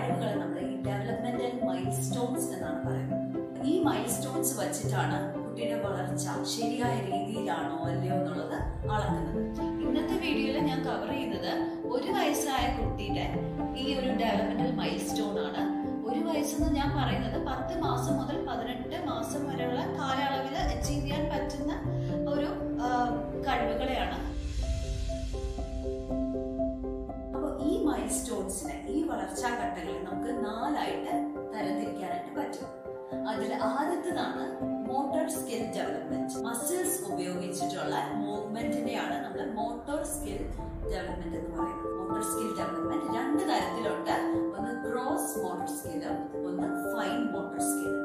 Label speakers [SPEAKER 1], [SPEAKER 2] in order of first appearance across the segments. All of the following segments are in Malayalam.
[SPEAKER 1] കഴിവുകൾ നമ്മൾ ഈ ഡെവലപ്മെന്റൽ മൈൽ സ്റ്റോൺസ് എന്നാണ് പറയുന്നത് ഈ മൈൽ സ്റ്റോൺസ് വെച്ചിട്ടാണ് കുട്ടിയുടെ വളർച്ച ശരിയായ രീതിയിലാണോ അല്ലയോ എന്നുള്ളത് അളക്കുന്നത് ഇന്നത്തെ വീഡിയോയിൽ ഞാൻ കവർ ചെയ്യുന്നത് ഒരു വയസ്സായ കുട്ടിയുടെ ഈ ഒരു ഡെവലപ്മെന്റൽ മൈൽ സ്റ്റോൺ ആണ് ഒരു വയസ്സെന്ന് ഞാൻ പറയുന്നത് പത്ത് മാസം മുതൽ പതിനെട്ട് മാസം വരെയുള്ള കാലയളവിൽ അച്ചീവ് ചെയ്യാൻ പറ്റുന്ന ഒരു ആ, കഴിവുകളെയാണ് അപ്പോൾ ഈ മൈൽ സ്റ്റോൺസിനെ ഈ വളർച്ചാ ഘട്ടങ്ങളിൽ നമുക്ക് നാലായിട്ട് തരംതിരിക്കാനായിട്ട് പറ്റും അതിൽ ആദ്യത്തേതാണ് മോട്ടോർ സ്കിൽ ഡെവലപ്മെന്റ് മസിൽസ് ഉപയോഗിച്ചിട്ടുള്ള മൂവ്മെന്റിനെയാണ് നമ്മൾ മോട്ടോർ സ്കിൽ ഡെവലപ്മെന്റ് എന്ന് പറയുന്നത് മോട്ടോർ സ്കിൽ ഡെവലപ്മെന്റ് രണ്ട് തരത്തിലുണ്ട് ഒന്ന് ഗ്രോസ് മോട്ടോർ സ്കില്ലും ഒന്ന് ഫൈൻ മോട്ടോർ സ്കില്ലും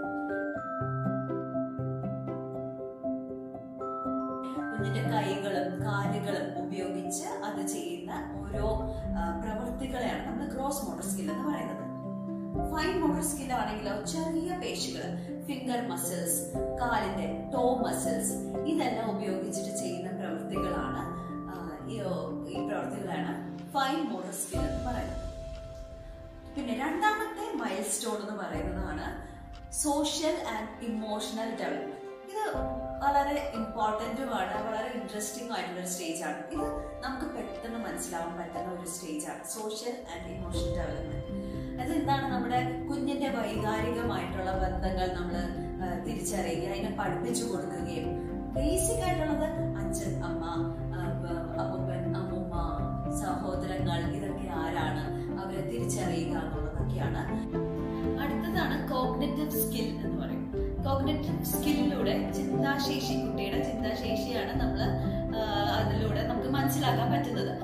[SPEAKER 1] കുഞ്ഞിന്റെ കൈകളും കാലുകളും ഉപയോഗിച്ച് അത് ചെയ്യുന്ന ഓരോ ആ, പ്രവൃത്തികളെയാണ് നമ്മൾ ഗ്രോസ് മോട്ടോർ സ്കിൽ എന്ന് പറയുന്നത് ഫൈൻ മോട്ടോർ സ്കിൽ ആണെങ്കിലോ ചെറിയ പേശികൾ ഫിംഗർ മസിൽസ് കാലിന്റെ ടോ മസിൽസ് ഇതെല്ലാം ഉപയോഗിച്ചിട്ട് ചെയ്യുന്ന പ്രവൃത്തികളാണ് ആ, ഈ ഈ പ്രവൃത്തികളാണ് ഫൈൻ മോട്ടോർ സ്കിൽ എന്ന് പറയുന്നത് പിന്നെ രണ്ടാമത്തെ മൈൽ സ്റ്റോൺ എന്ന് പറയുന്നതാണ് സോഷ്യൽ ആൻഡ് ഇമോഷണൽ ഡെവലപ്മെന്റ് ഇത് വളരെ ഇമ്പോർട്ടന്റുമാണ് വളരെ ഇൻട്രസ്റ്റിംഗ് ആയിട്ടുള്ള ഒരു സ്റ്റേജ് ആണ് ഇത് നമുക്ക് പെട്ടെന്ന് മനസ്സിലാവാൻ പറ്റുന്ന ഒരു സ്റ്റേജ് ആണ് സോഷ്യൽ ആൻഡ് ഇമോഷണൽ ഡെവലപ്മെന്റ് അത് എന്താണ് നമ്മുടെ കുഞ്ഞിന്റെ വൈകാരികമായിട്ടുള്ള ബന്ധങ്ങൾ നമ്മൾ തിരിച്ചറിയുക അതിനെ പഠിപ്പിച്ചു കൊടുക്കുകയും ബേസിക് ആയിട്ടുള്ളത് അച്ഛൻ അമ്മ ആ, ബ- അപ്പൂപ്പൻ അമ്മൂമ്മ സഹോദരങ്ങൾ ഇതൊക്കെ ആരാണ് അവരെ തിരിച്ചറിയുക എന്നുള്ളതൊക്കെയാണ് അടുത്തതാണ് കോഗ്നറ്റീവ് സ്കിൽ എന്ന് പറയും കോഗ്നറ്റീവ് സ്കില്ലിലൂടെ ചിന്താശേഷി കുട്ടിയുടെ ചിന്താശേഷിയാണ് നമ്മൾ അതിലൂടെ നമുക്ക് മനസ്സിലാക്കാൻ പറ്റുന്നത്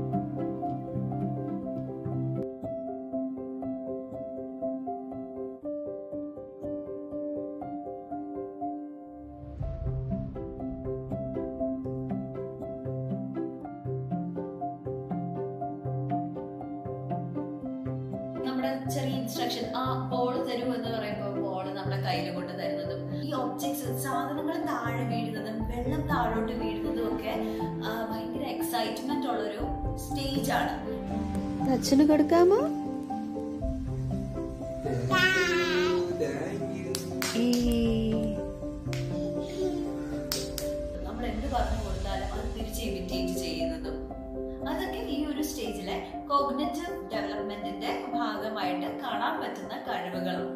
[SPEAKER 1] നമ്മുടെ ചെറിയ ഇൻസ്ട്രക്ഷൻ ആ ബോൾ തരൂ എന്ന് പറയുമ്പോൾ ബോൾ നമ്മുടെ കയ്യിൽ കൊണ്ട് തരുന്നതും ഈ ഒബ്ജക്ട്സ് സാധനങ്ങൾ താഴെ വീഴുന്നതും വെള്ളം താഴോട്ട് വീഴുന്നതും ഒക്കെ ആ, ഭയങ്കര എക്സൈറ്റ്മെന്റ് ഉള്ളൊരു സ്റ്റേജ് ആണ്
[SPEAKER 2] അച്ഛന് കൊടുക്കാമോ ഈ
[SPEAKER 1] നമ്മൾ എന്ത് പറഞ്ഞു കൊടുത്താലും അത് തിരിച്ച് ഇമിറ്റേറ്റ് ചെയ്യുന്നതും അതൊക്കെ ഈ ഒരു സ്റ്റേജിലെ കോഗ്നറ്റീവ് ഡെവലപ്മെന്റിന്റെ ഭാഗമായിട്ട് കാണാൻ പറ്റുന്ന കഴിവുകളാണ്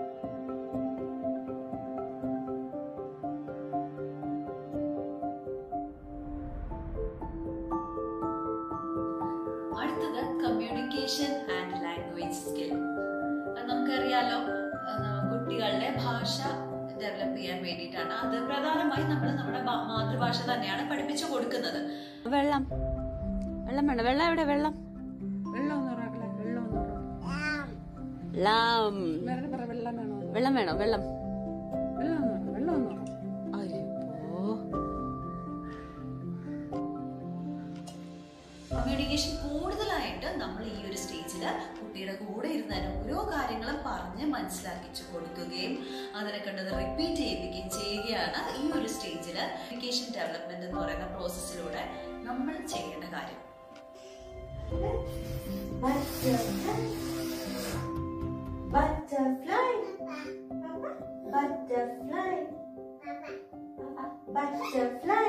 [SPEAKER 1] അടുത്തത് കമ്മ്യൂണിക്കേഷൻ ആൻഡ് ലാംഗ്വേജ് സ്കിൽ നമുക്കറിയാലോ ആ, കുട്ടികളുടെ ഭാഷ ഡെവലപ്പ് ചെയ്യാൻ വേണ്ടിയിട്ടാണ് അത് പ്രധാനമായും നമ്മൾ നമ്മുടെ ഭാ- മാതൃഭാഷ തന്നെയാണ് പഠിപ്പിച്ചു കൊടുക്കുന്നത്
[SPEAKER 2] വെള്ളം വെള്ളം വേണ്ട വെള്ളം എവിടെ വെള്ളം
[SPEAKER 3] വെള്ളം ഒന്ന് ഉറക്കല വെള്ളം ഒന്ന് ഉറക്കണം
[SPEAKER 2] ലാം
[SPEAKER 3] വേറെ പറ വെള്ളം വേണോ
[SPEAKER 2] വെള്ളം വേണോ വെള്ളം
[SPEAKER 3] വെള്ളം ഒന്ന് ഉറക്കണം വെള്ളം ഒന്ന് ഉറക്കണം
[SPEAKER 2] അയ്യോ
[SPEAKER 1] കമ്മ്യൂണിക്കേഷൻ കൂടുതലായിട്ട് നമ്മൾ ഈ ഒരു സ്റ്റേജിൽ കുട്ടിയുടെ കൂടെ ഇരുന്ന് ഓരോ കാര്യങ്ങളും പറഞ്ഞ് മനസ്സിലാക്കിച്ചു കൊടുക്കുകയും അതിനെ കണ്ടത് റിപ്പീറ്റ് ചെയ്യിപ്പിക്കുകയും ചെയ്യുകയാണ് ഈ ഒരു സ്റ്റേജിൽ കമ്മ്യൂണിക്കേഷൻ ഡെവലപ്മെന്റ് എന്ന് പറയുന്ന പ്രോസസ്സിലൂടെ നമ്മൾ ചെയ്യേണ്ട കാര്യം
[SPEAKER 4] Butterfly. Butterfly. Butterfly.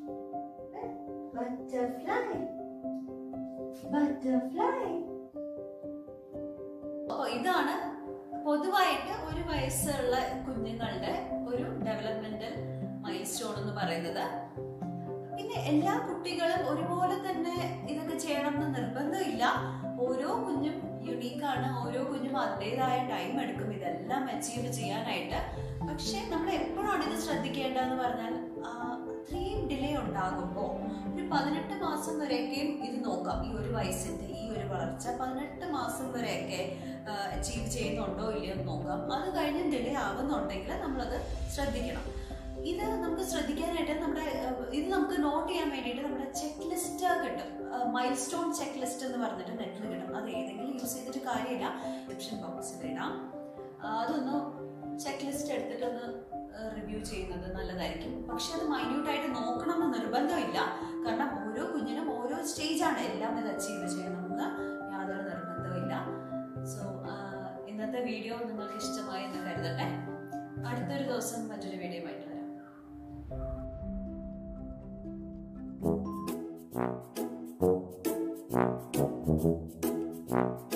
[SPEAKER 4] Butterfly. Butterfly.
[SPEAKER 1] അപ്പോൾ ഇതാണ് പൊതുവായിട്ട് ഒരു വയസ്സുള്ള കുഞ്ഞുങ്ങളുടെ ഒരു ഡെവലപ്മെന്റൽ മൈൽ സ്റ്റോൺ എന്ന് പറയുന്നത് പിന്നെ എല്ലാ കുട്ടികളും ഒരുപോലെ തന്നെ ഇതൊക്കെ ചെയ്യണം എന്ന് നിർബന്ധമില്ല ഓരോ കുഞ്ഞും യുണീക്കാണ് ഓരോ കുഞ്ഞും അതിൻ്റെതായ ടൈം എടുക്കും ഇതെല്ലാം അച്ചീവ് ചെയ്യാനായിട്ട് പക്ഷെ നമ്മൾ എപ്പോഴാണ് ഇത് ശ്രദ്ധിക്കേണ്ടതെന്ന് പറഞ്ഞാൽ ആ, അത്രയും ഡിലേ ഉണ്ടാകുമ്പോൾ ഒരു പതിനെട്ട് മാസം വരെയൊക്കെയും ഇത് നോക്കാം ഈ ഒരു വയസ്സിന്റെ ഈ ഒരു വളർച്ച പതിനെട്ട് മാസം വരെയൊക്കെ അച്ചീവ് ചെയ്യുന്നുണ്ടോ ഇല്ലയോ എന്ന് നോക്കാം അത് കഴിഞ്ഞ് ഡിലേ ആകുന്നുണ്ടെങ്കിൽ നമ്മളത് ശ്രദ്ധിക്കണം ഇത് നമുക്ക് ശ്രദ്ധിക്കാനായിട്ട് നമ്മുടെ ഏഹ്, ഇത് നമുക്ക് നോട്ട് ചെയ്യാൻ വേണ്ടിയിട്ട് നമ്മുടെ ചെക്ക് ലിസ്റ്റ് കിട്ടും മൈൽ സ്റ്റോൺ ചെക്ക് ലിസ്റ്റ് എന്ന് പറഞ്ഞിട്ട് നെറ്റിൽ കിട്ടും അത് ഏതെങ്കിലും യൂസ് ചെയ്തിട്ട് കാര്യമില്ല ഡിസ്ക്രിപ്ഷൻ ബോക്സിൽ ഇടാം ആ, അതൊന്ന് ചെക്ക് ലിസ്റ്റ് എടുത്തിട്ടൊന്ന് റിവ്യൂ ചെയ്യുന്നത് നല്ലതായിരിക്കും പക്ഷെ അത് മൈന്യൂട്ട് ആയിട്ട് നോക്കണം എന്ന് നിർബന്ധമില്ല കാരണം ഓരോ കുഞ്ഞിനും ഓരോ സ്റ്റേജാണ് എല്ലാം ഇത് അച്ചീവ് ചെയ്യണമെന്ന് യാതൊരു നിർബന്ധമില്ല സോ വീഡിയോ നിങ്ങൾക്ക് ഇഷ്ടമായി എന്ന് കരുതട്ടെ അടുത്തൊരു ദിവസം മറ്റൊരു വീഡിയോ ആയിട്ട് വരാം